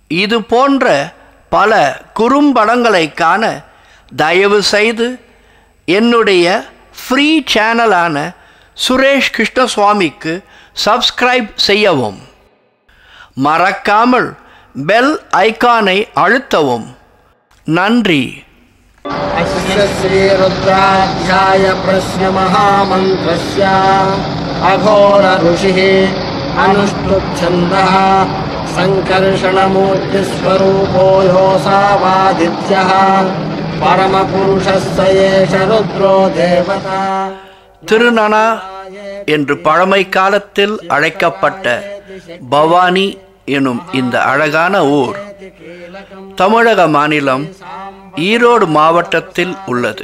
இது போன்ற பல குறும்படங்களை காண தயவு செய்து என்னுடைய ஃப்ரீ சேனலான சுரேஷ் கிருஷ்ணசுவாமிக்கு சப்ஸ்கிரைப் செய்யவும் மறக்காமல் பெல் ஐகானை அழுத்தவும் நன்றி अस्य श्रीरुद्राध्याय प्रश्नमहामन्त्रस्य अघोरऋषिः अनुष्टुप्छन्दः सङ्कर्षणमूर्तिस्वरूपो योऽसावादित्यः परमपुरुषः स एष रुद्रो देवता திருநனா என்று பழமை காலத்தில் அழைக்கப்பட்ட பவானி எனும் இந்த அழகான ஊர் தமிழக மாநிலம் ஈரோடு மாவட்டத்தில் உள்ளது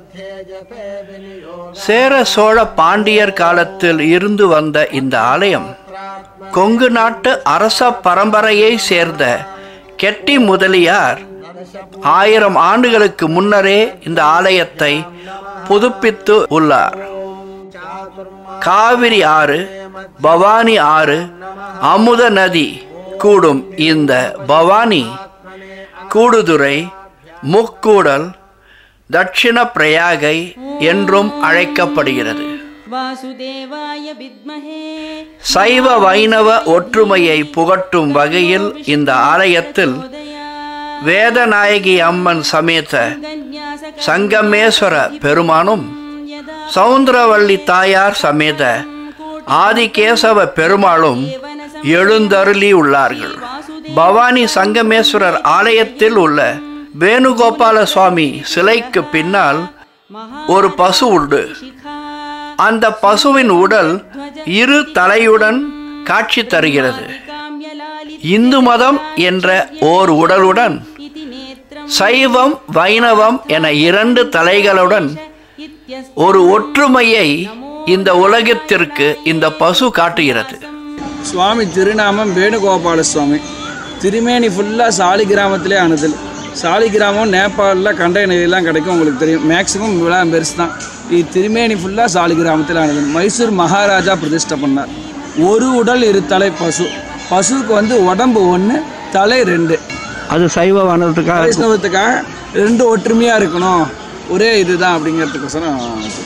சேர சோழ பாண்டியர் காலத்தில் இருந்து வந்த இந்த ஆலயம் கொங்கு நாட்டு அரச பரம்பரையை சேர்ந்த கெட்டி முதலியார் ஆயிரம் ஆண்டுகளுக்கு முன்னரே இந்த ஆலயத்தை புதுப்பித்து உள்ளார் காவிரி ஆறு பவானி ஆறு அமுத நதி கூடும் இந்த பவானி கூடுதுறை முக்கூடல் தட்சிண பிரயாகை என்றும் அழைக்கப்படுகிறது वासुदेवाय विद्महे சைவ வைணவ ஒற்றுமையை புகட்டும் வகையில் இந்த ஆலயத்தில் வேதநாயகி அம்மன் சமேத சங்கமேஸ்வர பெருமானும் சவுந்தரவள்ளி தாயார் சமேத ஆதிகேசவ பெருமாளும் எழுந்தருளி உள்ளார்கள் பவானி சங்கமேஸ்வரர் ஆலயத்தில் உள்ள வேணுகோபால சுவாமி சிலைக்கு பின்னால் ஒரு பசு உண்டு அந்த பசுவின் உடல் இரு தலையுடன் காட்சி தருகிறது இந்து மதம் என்ற ஓர் உடலுடன் சைவம் வைணவம் என இரண்டு தலைகளுடன் ஒரு ஒற்றுமையை இந்த உலகத்திற்கு இந்த பசு காட்டுகிறது சுவாமி திருநாமம் வேணுகோபால சுவாமி திருமேனி ஃபுல்லாக சாலி கிராமத்திலே அணுதல் சாலி கிராமம் நேபாளில் கண்டெய்னர்லாம் கிடைக்கும் உங்களுக்கு தெரியும் மேக்ஸிமம் விழா பெருசு தான் இது திருமேனி ஃபுல்லாக சாலி கிராமத்தில் அணுதல் மைசூர் மகாராஜா பிரதிஷ்டை பண்ணார் ஒரு உடல் இரு தலை பசு பசுவுக்கு வந்து உடம்பு ஒன்று தலை ரெண்டு அது சைவ வனத்துக்காக வைஷ்ணவத்துக்காக ரெண்டு ஒற்றுமையாக இருக்கணும் ஒரே இதுதான் அப்படிங்கிறதுக்கோசரம்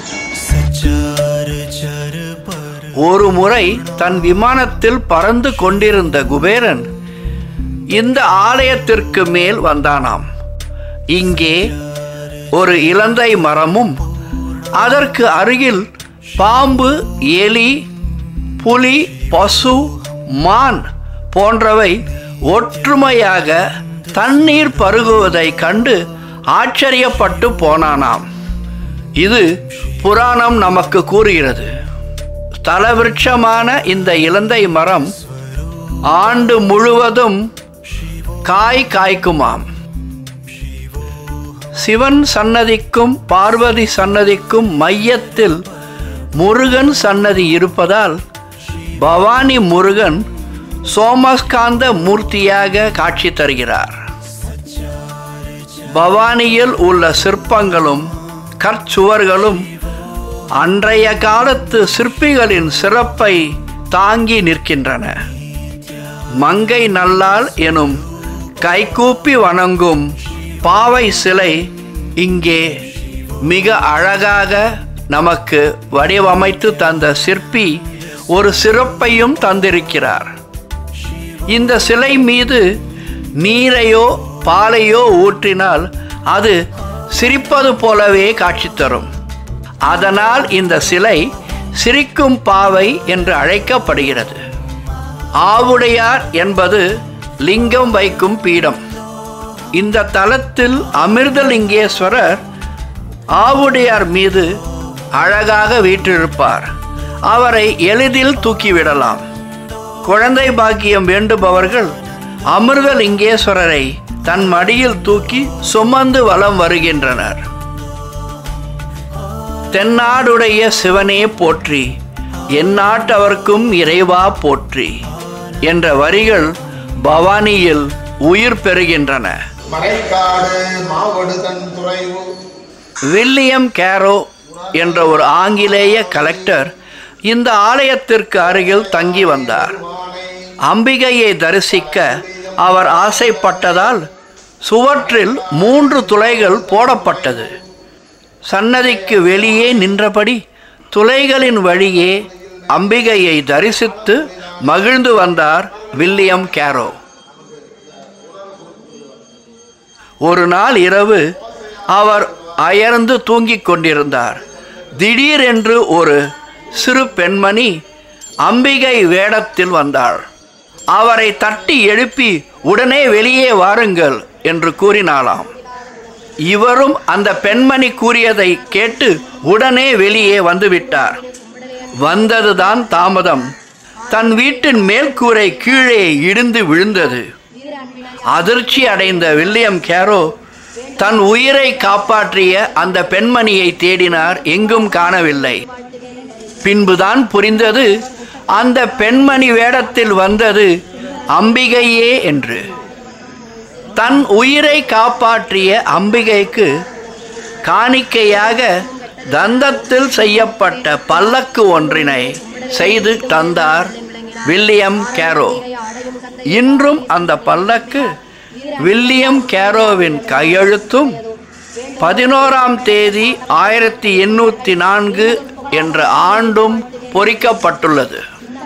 ஒரு முறை தன் விமானத்தில் பறந்து கொண்டிருந்த குபேரன் இந்த ஆலயத்திற்கு மேல் வந்தானாம் இங்கே ஒரு இலந்தை மரமும் அதற்கு அருகில் பாம்பு எலி புலி பசு மான் போன்றவை ஒற்றுமையாக தண்ணீர் பருகுவதை கண்டு ஆச்சரியப்பட்டு போனானாம் இது புராணம் நமக்கு கூறுகிறது தலவிருட்சமான இந்த இலந்தை மரம் ஆண்டு முழுவதும் காய் காய்க்குமாம் சிவன் சன்னதிக்கும் பார்வதி சன்னதிக்கும் மையத்தில் முருகன் சன்னதி இருப்பதால் பவானி முருகன் சோமஸ்காந்த மூர்த்தியாக காட்சி தருகிறார் பவானியில் உள்ள சிற்பங்களும் கற்சுவர்களும் அன்றைய காலத்து சிற்பிகளின் சிறப்பை தாங்கி நிற்கின்றன மங்கை நல்லாள் எனும் கைகூப்பி வணங்கும் பாவை சிலை இங்கே மிக அழகாக நமக்கு வடிவமைத்து தந்த சிற்பி ஒரு சிறப்பையும் தந்திருக்கிறார் இந்த சிலை மீது நீரையோ பாலையோ ஊற்றினால் அது சிரிப்பது போலவே காட்சி தரும் அதனால் இந்த சிலை சிரிக்கும் பாவை என்று அழைக்கப்படுகிறது ஆவுடையார் என்பது லிங்கம் வைக்கும் பீடம் இந்த தலத்தில் அமிர்தலிங்கேஸ்வரர் ஆவுடையார் மீது அழகாக வீற்றிருப்பார் அவரை எளிதில் தூக்கிவிடலாம் குழந்தை பாக்கியம் வேண்டுபவர்கள் அமிர்தலிங்கேஸ்வரரை தன் மடியில் தூக்கி சுமந்து வலம் வருகின்றனர் தென்னாடுடைய சிவனே போற்றி எந்நாட்டவர்க்கும் இறைவா போற்றி என்ற வரிகள் பவானியில் உயிர் பெறுகின்றன மறைக்காடு மாவடுதன் துறைவு வில்லியம் கேரோ என்ற ஒரு ஆங்கிலேய கலெக்டர் இந்த ஆலயத்திற்கு அருகில் தங்கி வந்தார் அம்பிகையை தரிசிக்க அவர் ஆசைப்பட்டதால் சுவற்றில் மூன்று துளைகள் போடப்பட்டது சன்னதிக்கு வெளியே நின்றபடி துளைகளின் வழியே அம்பிகையை தரிசித்து மகிழ்ந்து வந்தார் வில்லியம் கேரோ ஒரு நாள் இரவு அவர் அயர்ந்து தூங்கிக் கொண்டிருந்தார் திடீரென்று ஒரு சிறு பெண்மணி அம்பிகை வேடத்தில் வந்தாள் அவரை தட்டி எழுப்பி உடனே வெளியே வாருங்கள் என்று கூறினாளாம் இவரும் அந்த பெண்மணி கூறியதை கேட்டு உடனே வெளியே வந்துவிட்டார் வந்ததுதான் தாமதம் தன் வீட்டின் மேல்கூரை கீழே இடிந்து விழுந்தது அதிர்ச்சி அடைந்த வில்லியம் கேரோ தன் உயிரை காப்பாற்றிய அந்த பெண்மணியை தேடினார் எங்கும் காணவில்லை பின்புதான் புரிந்தது அந்த பெண்மணி வேடத்தில் வந்தது அம்பிகையே என்று தன் உயிரை காப்பாற்றிய அம்பிகைக்கு காணிக்கையாக தந்தத்தில் செய்யப்பட்ட பல்லக்கு ஒன்றினை செய்து தந்தார் வில்லியம் கேரோ இன்றும் அந்த பல்லக்கு வில்லியம் கேரோவின் கையெழுத்தும் பதினோராம் தேதி ஆயிரத்தி எண்ணூற்றி நான்கு என்ற ஆண்டும் பொறிக்கப்பட்டுள்ளது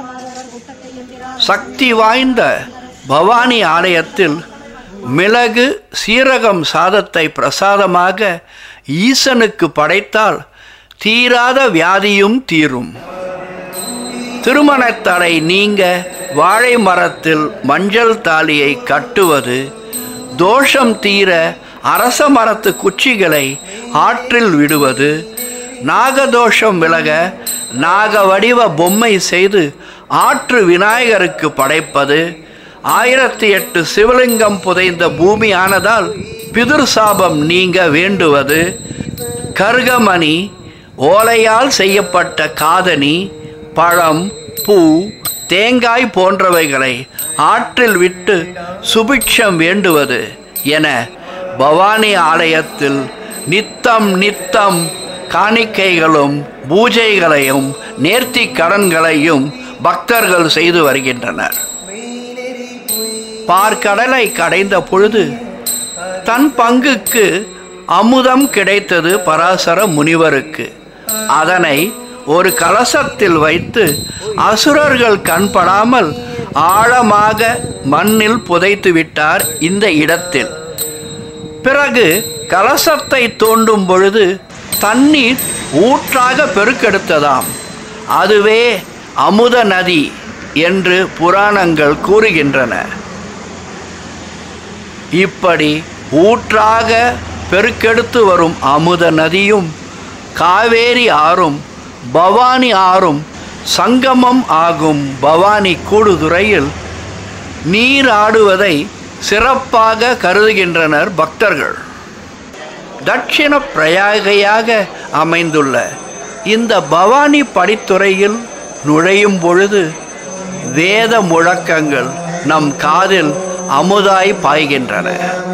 சக்தி வாய்ந்த பவானி ஆலயத்தில் மிளகு சீரகம் சாதத்தை பிரசாதமாக ஈசனுக்கு படைத்தால் தீராத வியாதியும் தீரும் திருமணத் தடை நீங்க வாழை மரத்தில் மஞ்சள் தாலியை கட்டுவது தோஷம் தீர அரச மரத்து குச்சிகளை ஆற்றில் விடுவது நாகதோஷம் விலக நாக வடிவ பொம்மை செய்து ஆற்று விநாயகருக்கு படைப்பது ஆயிரத்தி எட்டு சிவலிங்கம் புதைந்த பூமி ஆனதால் பிதுர் சாபம் நீங்க வேண்டுவது கருகமணி ஓலையால் செய்யப்பட்ட காதணி பழம் பூ தேங்காய் போன்றவைகளை ஆற்றில் விட்டு சுபிட்சம் வேண்டுவது என பவானி ஆலயத்தில் நித்தம் நித்தம் காணிக்கைகளும் பூஜைகளையும் நேர்த்தி கடன்களையும் பக்தர்கள் செய்து வருகின்றனர் பார்க்கடலை கடைந்த பொழுது தன் பங்குக்கு அமுதம் கிடைத்தது பராசர முனிவருக்கு அதனை ஒரு கலசத்தில் வைத்து அசுரர்கள் கண்படாமல் ஆழமாக மண்ணில் புதைத்து விட்டார் இந்த இடத்தில் பிறகு கலசத்தை தோண்டும் பொழுது தண்ணீர் ஊற்றாக பெருக்கெடுத்ததாம் அதுவே அமுத நதி என்று புராணங்கள் கூறுகின்றன இப்படி ஊற்றாக பெருக்கெடுத்து வரும் அமுத நதியும் காவேரி ஆறும் பவானி ஆறும் சங்கமம் ஆகும் பவானி கூடுதுறையில் நீராடுவதை சிறப்பாக கருதுகின்றனர் பக்தர்கள் தட்சிண பிரயாகையாக அமைந்துள்ள இந்த பவானி படித்துறையில் நுழையும் பொழுது வேத முழக்கங்கள் நம் காதில் அமுதாய் பாய்கின்றன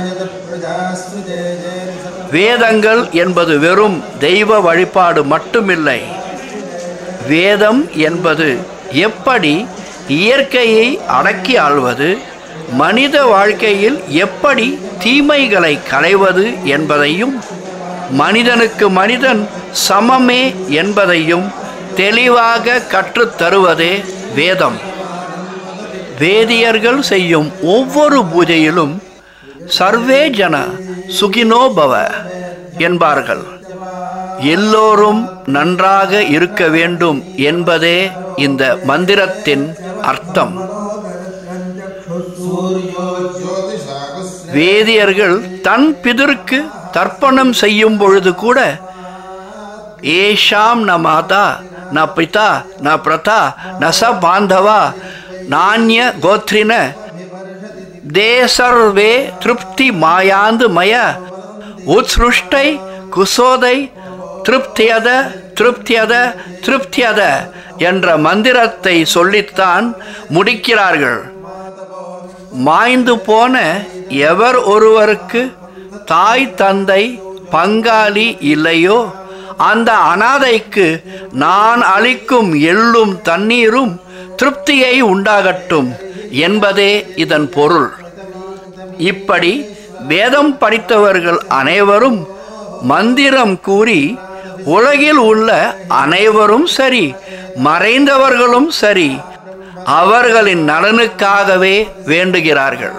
வேதங்கள் என்பது வெறும் தெய்வ வழிபாடு மட்டுமில்லை வேதம் என்பது எப்படி இயற்கையை அடக்கி ஆள்வது மனித வாழ்க்கையில் எப்படி தீமைகளை களைவது என்பதையும் மனிதனுக்கு மனிதன் சமமே என்பதையும் தெளிவாக கற்றுத் தருவதே வேதம் வேதியர்கள் செய்யும் ஒவ்வொரு பூஜையிலும் சர்வே ஜன சுகினோபவ என்பார்கள் எல்லோரும் நன்றாக இருக்க வேண்டும் என்பதே இந்த மந்திரத்தின் அர்த்தம் வேதியர்கள் தன் பிதருக்கு தர்ப்பணம் செய்யும் பொழுது கூட ஏஷாம் ந மாதா ந பிதா ந பிரதா ந ச பாந்தவா நானிய கோத்ரின தேசர்வே திருப்தி மாயாந்து மய உத்ஸ்ருஷ்டை குசோதை திருப்தியத திருப்தியத திருப்தியத என்ற மந்திரத்தை சொல்லித்தான் முடிக்கிறார்கள் மாய்ந்து போன எவர் ஒருவருக்கு தாய் தந்தை பங்காளி இல்லையோ அந்த அனாதைக்கு நான் அளிக்கும் எள்ளும் தண்ணீரும் திருப்தியை உண்டாகட்டும் என்பதே இதன் பொருள் இப்படி வேதம் படித்தவர்கள் அனைவரும் மந்திரம் கூறி உலகில் உள்ள அனைவரும் சரி மறைந்தவர்களும் சரி அவர்களின் நலனுக்காகவே வேண்டுகிறார்கள்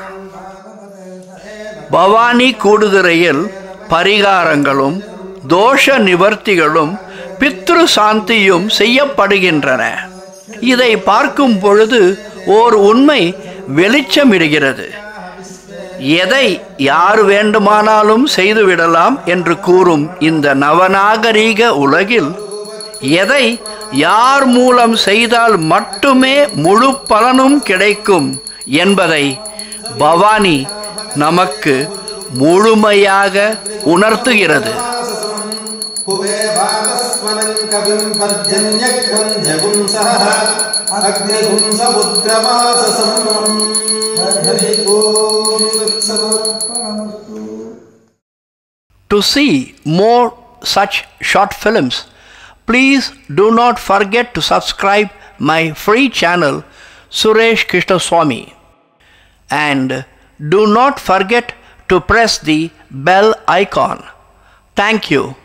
பவானி கூடுதுறையில் பரிகாரங்களும் தோஷ நிவர்த்திகளும் பித்ரு சாந்தியும் செய்யப்படுகின்றன இதை பார்க்கும் பொழுது ஓர் உண்மை வெளிச்சமிடுகிறது எதை யார் வேண்டுமானாலும் செய்துவிடலாம் என்று கூறும் இந்த நவநாகரீக உலகில் எதை யார் மூலம் செய்தால் மட்டுமே முழு பலனும் கிடைக்கும் என்பதை பவானி நமக்கு முழுமையாக உணர்த்துகிறது हुवेवातस्मनं कविं पर्जन्यघ्नं जगुंसः अग्निगुंसमुद्रवाससम् To see more such short films, please do not forget to subscribe my free channel Suresh Krishnaswamy and do not forget to press the bell icon. Thank you.